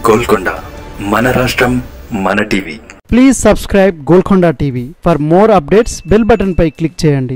గోల్కొండ మన రాష్ట్రం మన TV please subscribe Golconda TV for more updates bell button పై క్లిక్ చేయండి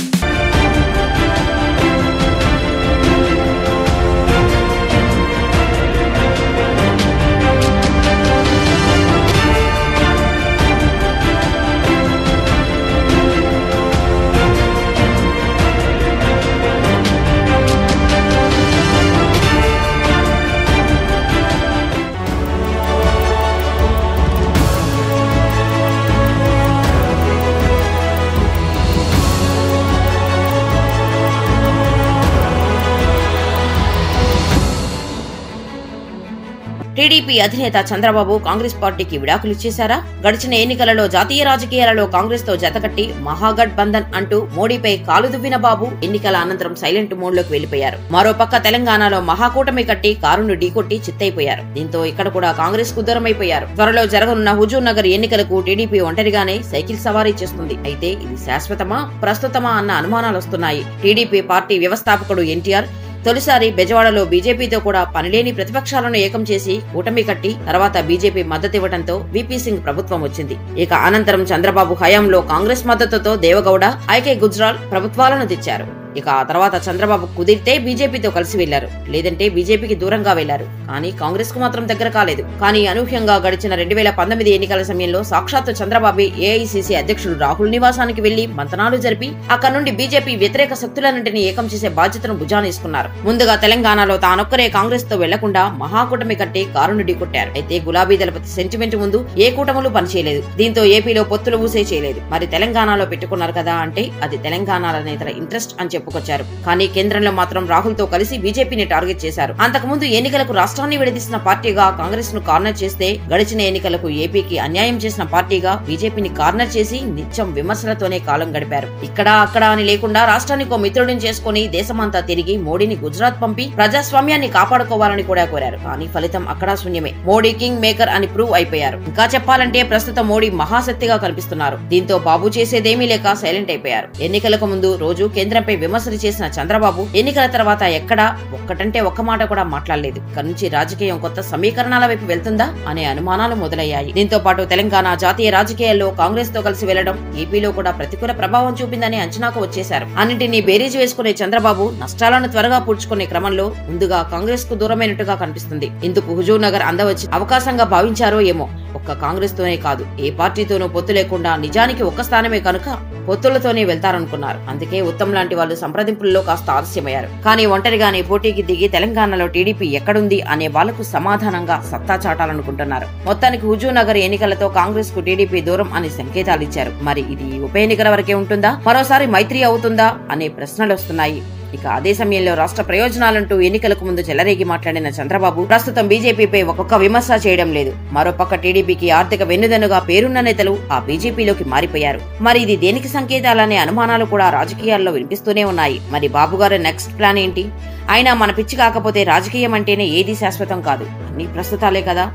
టీడీపీ అధినేత చంద్రబాబు కాంగ్రెస్ పార్టీకి విడాకులు ఇచ్చేశారా గడిచిన ఎన్నికలలో జాతీయ రాజకీయాలలో కాంగ్రెస్ తో జతకట్టి మహాగఠ్ బంధన్ అంటూ మోడీపై కాలు దువ్విన బాబు ఎన్నికల అనంతరం సైలెంట్ మోడ్ లోకి వెళ్లిపోయారు మరోపక్క తెలంగాణలో మహాకూటమి కట్టి కారును ఢీకొట్టి చిత్తైపోయారు దీంతో ఇక్కడ కూడా కాంగ్రెస్ కు దూరమైపోయారు త్వరలో జరగనున్న హుజూర్ నగర్ ఎన్నికలకు టీడీపీ ఒంటరిగానే సైకిల్ సవారీ చేస్తుంది అయితే ఇది శాశ్వతమా ప్రస్తుతమా అన్న అనుమానాలు వస్తున్నాయి టీడీపీ పార్టీ వ్యవస్థాపకుడు ఎన్టీఆర్ తొలిసారి బెజవాడలో బీజేపీతో కూడా పనిలేని ప్రతిపక్షాలను ఏకం చేసి కూటమి కట్టి తర్వాత బీజేపీ మద్దతివ్వడంతో వీపీ సింగ్ ప్రభుత్వం వచ్చింది ఇక అనంతరం చంద్రబాబు హయాంలో కాంగ్రెస్ మద్దతుతో దేవగౌడ ఐకే గుజ్రాల్ ప్రభుత్వాలను తెచ్చారు ఇక ఆ తర్వాత చంద్రబాబు కుదిరితే బీజేపీతో కలిసి వెళ్లారు లేదంటే బీజేపీకి దూరంగా వెళ్లారు కానీ కాంగ్రెస్ కు మాత్రం దగ్గర కాలేదు కానీ అనూహ్యంగా గడిచిన రెండు వేల పంతొమ్మిది ఎన్నికల సమయంలో సాక్షాత్తు చంద్రబాబు ఏఐసీసీ అధ్యక్షుడు రాహుల్ నివాసానికి వెళ్లి మంతనాలు జరిపి అక్కడ నుండి బీజేపీ వ్యతిరేక శక్తులన్నింటినీ ఏకం చేసే బాధ్యతను భుజానేసుకున్నారు ముందుగా తెలంగాణలో తానొక్కరే కాంగ్రెస్ తో వెళ్లకుండా మహాకూటమి కట్టి కారును ఢీకొట్టారు అయితే గులాబీ దళపతి సెంటిమెంట్ ముందు ఏ కూటములు పనిచేయలేదు దీంతో ఏపీలో పొత్తులు ఊసే చేయలేదు మరి తెలంగాణలో పెట్టుకున్నారు కదా అంటే అది తెలంగాణ నేతల ఇంట్రెస్ట్ అని చెప్పుకొచ్చారు కానీ కేంద్రంలో మాత్రం రాహుల్ తో కలిసి బీజేపీని టార్గెట్ చేశారు అంతకుముందు ఎన్నికలకు రాష్ట్రాన్ని విడదీసిన పార్టీగా కాంగ్రెస్ ను కార్నర్ చేస్తే గడిచిన ఎన్నికలకు ఏపీకి అన్యాయం చేసిన పార్టీగా బీజేపీని కార్నర్ చేసి నిత్యం విమర్శలతోనే కాలం గడిపారు ఇక్కడ అక్కడ అని లేకుండా రాష్ట్రానికి ఓ మిత్రుడిని చేసుకుని దేశమంతా తిరిగి మోడీని గుజరాత్ పంపి ప్రజాస్వామ్యాన్ని కాపాడుకోవాలని కూడా కోరారు కానీ ఫలితం అక్కడా శూన్యమే మోడీ కింగ్ మేకర్ అని ప్రూవ్ అయిపోయారు ఇంకా చెప్పాలంటే ప్రస్తుతం మోడీ మహాశక్తిగా కనిపిస్తున్నారు దీంతో బాబు చేసేదేమీ లేక సైలెంట్ అయిపోయారు ఎన్నికలకు ముందు రోజు కేంద్రంపై విమర్శలు చేసిన చంద్రబాబు ఎన్నికల తర్వాత ఎక్కడా ఒక్కటంటే ఒక్క మాట కూడా మాట్లాడలేదు ఇక్కడి నుంచి రాజకీయం కొత్త సమీకరణాల వైపు వెళ్తుందా అనే అనుమానాలు మొదలయ్యాయి దీంతో పాటు తెలంగాణ జాతీయ రాజకీయాల్లో కాంగ్రెస్ తో కలిసి వెళ్లడం ఏపీలో కూడా ప్రతికూల ప్రభావం చూపిందని అంచనాకు వచ్చేశారు అన్నింటినీ బేరీజు వేసుకునే చంద్రబాబు నష్టాలను త్వరగా పూడ్చుకునే క్రమంలో ముందుగా కాంగ్రెస్ కు దూరమైనట్టుగా కనిపిస్తుంది ఇందుకు హుజూర్ నగర్ అందవచ్చి అవకాశంగా భావించారో ఏమో ఒక్క కాంగ్రెస్ తోనే కాదు ఏ పార్టీతోనూ పొత్తు లేకుండా నిజానికి ఒక్క స్థానమే కనుక పొత్తులతోనే వెళ్తారనుకున్నారు అందుకే ఉత్తమ్ లాంటి వాళ్ళు సంప్రదింపుల్లో కాస్త ఆలస్యమయ్యారు కానీ ఒంటరిగానే పోటీకి దిగి తెలంగాణలో టీడీపీ ఎక్కడుంది అనే వాళ్లకు సమాధానంగా సత్తా చాటాలనుకుంటున్నారు మొత్తానికి హుజూర్ నగర్ ఎన్నికలతో కాంగ్రెస్ కు టీడీపీ దూరం అని సంకేతాలు ఇచ్చారు మరి ఇది ఉప ఎన్నికల వరకే ఉంటుందా మరోసారి మైత్రి అవుతుందా అనే ప్రశ్నలు వస్తున్నాయి ఇక అదే సమయంలో రాష్ట్ర ప్రయోజనాలంటూ ఎన్నికలకు ముందు చెలరేగి మాట్లాడిన చంద్రబాబు ప్రస్తుతం బీజేపీపై ఒక్కొక్క విమర్శ చేయడం లేదు మరోపక్క టీడీపీకి ఆర్థిక వెన్నుదన్నుగా పేరున్న నేతలు ఆ బీజేపీలోకి మారిపోయారు మరి ఇది దేనికి సంకేతాలనే అనుమానాలు కూడా రాజకీయాల్లో వినిపిస్తూనే ఉన్నాయి మరి బాబు గారి నెక్స్ట్ ప్లాన్ ఏంటి అయినా మన పిచ్చి కాకపోతే రాజకీయం అంటేనే ఏది శాశ్వతం కాదు అన్ని ప్రస్తుతాలే కదా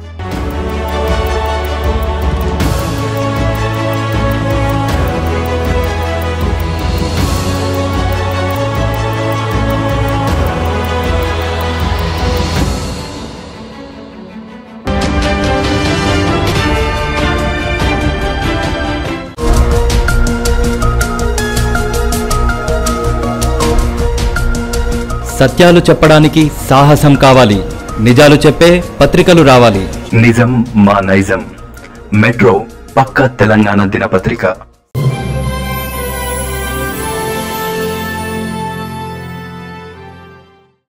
సత్యాలు చెప్పడానికి సాహసం కావాలి నిజాలు చెప్పే పత్రికలు రావాలి నిజం మా నైజం మెట్రో పక్క తెలంగాణ దినపత్రిక